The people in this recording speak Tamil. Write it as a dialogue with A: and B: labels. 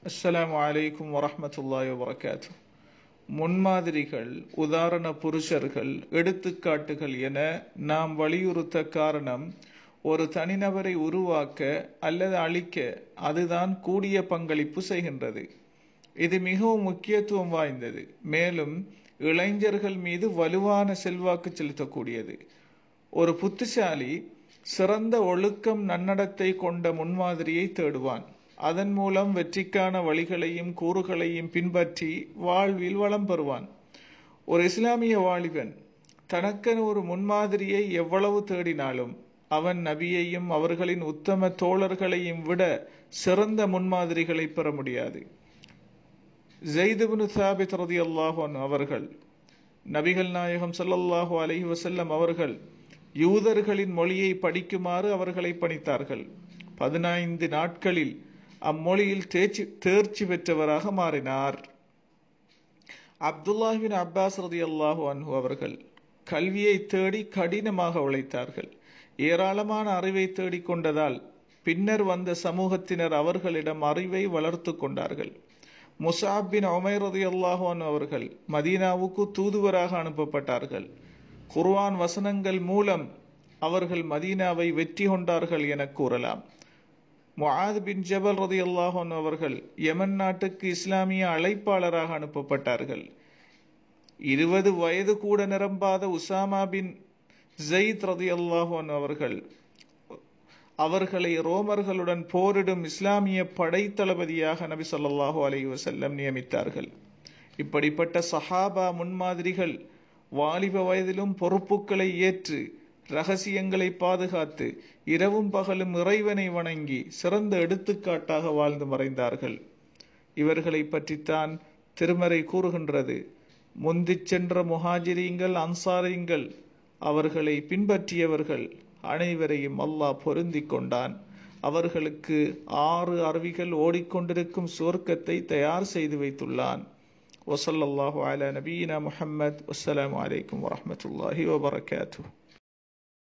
A: அஸ்ஸலாமு அலைக்கும் வரஹ்மத்துல்லாஹி வபரகாத்து முன்மாதிரிகள் உதாரண புருஷர்கள் எடுத்துக்காட்டுகள் என நாம் வலியுறுத்த காரணம் ஒரு தனிநபரை உருவாக்க அல்லது அழிக்க அதுதான் கூடிய பங்களிப்பு செய்கின்றது இது மிகவும் முக்கியத்துவம் வாய்ந்தது மேலும் இளைஞர்கள் மீது வலுவான செல்வாக்கு செலுத்தக்கூடியது ஒரு புத்திசாலி சிறந்த ஒழுக்கம் நன்னடத்தை கொண்ட முன்மாதிரியை தேடுவான் அதன் மூலம் வெற்றிக்கான வழிகளையும் கூறுகளையும் பின்பற்றி வாழ்வில் வளம் பெறுவான் ஒரு இஸ்லாமிய வாலிபன் தனக்கென ஒரு முன்மாதிரியை எவ்வளவு தேடினாலும் அவன் நபியையும் அவர்களின் உத்தம தோழர்களையும் விட சிறந்த முன்மாதிரிகளை பெற முடியாது ஜெய்துபின் சாபித் ரதி அல்லாஹன் அவர்கள் நபிகள் நாயகம் சல்லல்லாஹு அலஹி வசல்லம் அவர்கள் யூதர்களின் மொழியை படிக்குமாறு அவர்களை பணித்தார்கள் பதினைந்து நாட்களில் அம்மொழியில் தேர்ச்சி தேர்ச்சி பெற்றவராக மாறினார் அப்துல்லாஹின் அப்பாஸ் ரதி அல்லாஹு அன்ஹு அவர்கள் கல்வியை தேடி கடினமாக உழைத்தார்கள் ஏராளமான அறிவை தேடிக் கொண்டதால் பின்னர் வந்த சமூகத்தினர் அவர்களிடம் அறிவை வளர்த்து கொண்டார்கள் முசாப் பின் ஒமைர் ரதி அல்லாஹான் அவர்கள் மதீனாவுக்கு தூதுவராக அனுப்பப்பட்டார்கள் குர்வான் வசனங்கள் மூலம் அவர்கள் மதீனாவை வெற்றி கொண்டார்கள் என கூறலாம் முஆத் பின் ஜபல் ரதி அல்லாஹன் அவர்கள் யமன் நாட்டுக்கு இஸ்லாமிய அழைப்பாளராக அனுப்பப்பட்டார்கள் இருபது வயது கூட நிரம்பாத உசாமா பின் ஜெயித் ரதி அல்லாஹன் அவர்கள் அவர்களை ரோமர்களுடன் போரிடும் இஸ்லாமிய படைத்தளபதியாக நபி சொல்லாஹு அலி வசல்லம் நியமித்தார்கள் இப்படிப்பட்ட சஹாபா முன்மாதிரிகள் வாலிப வயதிலும் பொறுப்புகளை ஏற்று ரகசியங்களை பாதுகாத்து இரவும் பகலும் இறைவனை வணங்கி சிறந்த எடுத்துக்காட்டாக வாழ்ந்து மறைந்தார்கள் இவர்களை பற்றித்தான் திருமறை கூறுகின்றது முந்திச் சென்ற முஹாஜிரீங்கள் அன்சாரிங்கள் அவர்களை பின்பற்றியவர்கள் அனைவரையும் அல்லாஹ் பொருந்தி கொண்டான் அவர்களுக்கு ஆறு அருவிகள் ஓடிக்கொண்டிருக்கும் சுவர்க்கத்தை தயார் செய்து வைத்துள்ளான் وصلى الله على نبينا محمد والسلام عليكم ورحمة الله وبركاته